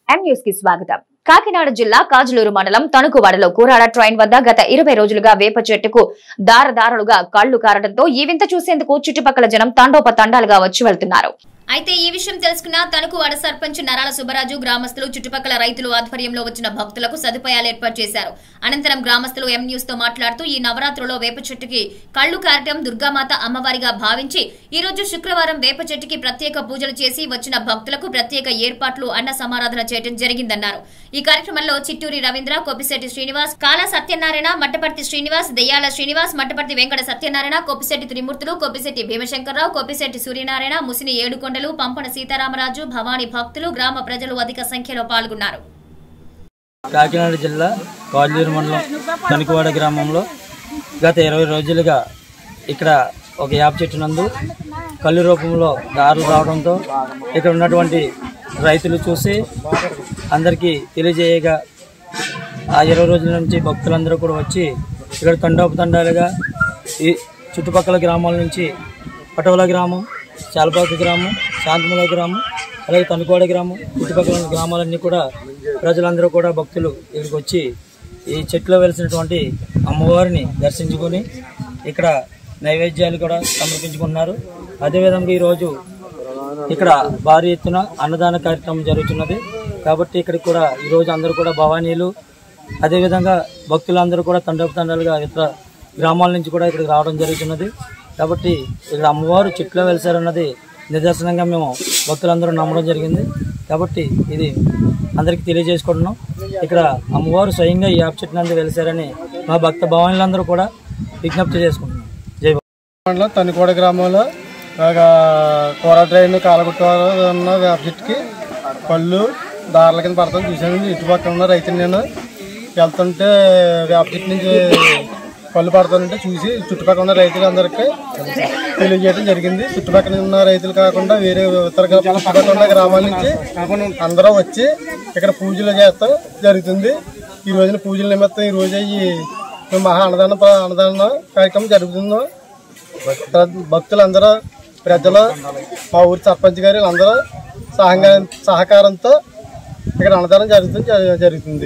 M news కి స్వాగతం కాకినాడ జిల్లా కాజులూరు మండలం తణుకువాడలో కూరాడ ట్రైన్ వద్ద గత ఇరవై రోజులుగా వేప చెట్టుకు దారదారులుగా కళ్లు కారడంతో ఈ వింత చూసేందుకు చుట్టుపక్కల జనం తండోపతండాలుగా వచ్చి వెళ్తున్నారు అయితే ఈ విషయం తెలుసుకున్న తణుకు వాడ సర్పంచ్ నరాల సుబ్బరాజు గ్రామస్తులు చుట్టుపక్కల రైతులు ఆధ్వర్యంలో వచ్చిన భక్తులకు సదుపాయాలు ఏర్పాటు చేశారు అనంతరం గ్రామస్తులు ఎం న్యూస్ తో మాట్లాడుతూ ఈ నవరాత్రిలో వేప చెట్టుకి కళ్లు కారటం దుర్గామాత అమ్మవారిగా భావించి ఈ రోజు శుక్రవారం వేప చెట్టుకి ప్రత్యేక పూజలు చేసి వచ్చిన భక్తులకు ప్రత్యేక ఏర్పాట్లు అన్న సమారాధన చేయడం జరిగిందన్నారు ఈ కార్యక్రమంలో చిట్టూరి రవీంద్ర కొప్పిశెట్టి శ్రీనివాస్ కాలా సత్యనారాయణ మట్టపర్తి శ్రీనివాస్ దెయ్యాల శ్రీనివాస్ మట్టపర్తి వెంకట సత్యనారాయణ కొప్పిశెట్టి త్రిమూర్తులు కొప్పిశెట్టి భీమశంకర్రావు కొప్పిశెట్టి సూర్యనారాయణ ముసిని ఏడుకొండలు పంపన సీతారామరాజు భవానీ భక్తులు గ్రామ ప్రజలు అధిక సంఖ్యలో పాల్గొన్నారు కాకినాడ జిల్లా కాజూరు మండలం తణుకువాడ గ్రామంలో గత ఇరవై రోజులుగా ఇక్కడ ఒక యాప చెట్టు నందు కళ్ళు రూపంలో దారులు రావడంతో ఇక్కడ ఉన్నటువంటి రైతులు చూసి అందరికీ తెలియజేయగా ఆ ఇరవై రోజుల నుంచి భక్తులందరూ కూడా వచ్చి ఇక్కడ తండోపతండాలుగా ఈ చుట్టుపక్కల గ్రామాల నుంచి పటవల గ్రామం చాలపాక గ్రామం శాంతమల గ్రామం అలాగే తనుకోడ గ్రామం చుట్టుపక్కల ఉన్న గ్రామాలన్నీ కూడా ప్రజలందరూ కూడా భక్తులు ఇక్కడికి వచ్చి ఈ చెట్లో వెలిసినటువంటి అమ్మవారిని దర్శించుకొని ఇక్కడ నైవేద్యాలు కూడా సమర్పించుకున్నారు అదేవిధంగా ఈరోజు ఇక్కడ భారీ ఎత్తున అన్నదాన కార్యక్రమం జరుగుతున్నది కాబట్టి ఇక్కడికి కూడా ఈరోజు అందరూ కూడా భవానీలు అదేవిధంగా భక్తులందరూ కూడా తండోపతండాలుగా ఇతర గ్రామాల నుంచి కూడా ఇక్కడికి రావడం జరుగుతున్నది కాబట్టి ఇక్కడ అమ్మవారు చెట్లో వెలిసారన్నది నిదర్శనంగా మేము భక్తులందరూ నమ్మడం జరిగింది కాబట్టి ఇది అందరికీ తెలియజేసుకుంటున్నాం ఇక్కడ అమ్మవారు స్వయంగా ఈ యాప్ చెట్టు నందు వెలిసారని మా భక్త భవానీలందరూ కూడా విజ్ఞప్తి చేసుకుంటున్నాం జై భవ- మండలం తనికోడ గ్రామంలో ఒక కూర ట్రైన్ కాలగుట్ట ఉన్న వేప చెట్టుకి పళ్ళు దారుల కింద పడతాను చూశాను ఇటుపక్కల ఉన్న రైతుని నేను వెళ్తుంటే వేప చెట్టు నుంచి పళ్ళు పడుతుంటే చూసి చుట్టుపక్కల ఉన్న రైతులందరికీ తెలియజేయడం జరిగింది చుట్టుపక్కల ఉన్న రైతులు కాకుండా వేరే ఇతర గ్రా- చుట్టుపక్కల ఉన్న గ్రామాల నుంచి అందరూ వచ్చి ఇక్కడ పూజలు చేస్తాం జరుగుతుంది ఈ రోజున పూజల నిమిత్తం ఈ రోజు ఈ మహా అన్నదాన ప్ర- అన్నదాన కార్యక్రమం జరుగుతుందో భక్త- భక్తులందరూ ప్రజలు మా ఊరి సర్పంచ్ గారు అందరూ సహంగా సహకారంతో ఇక్కడ అన్నదానం జరుగుతుంది జరుగుతుంది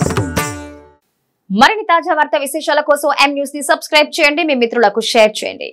మరిన్ని తాజా వార్తా విశేషాల కోసం ఎం న్యూస్ ని సబ్స్క్రైబ్ చేయండి మీ మిత్రులకు షేర్ చేయండి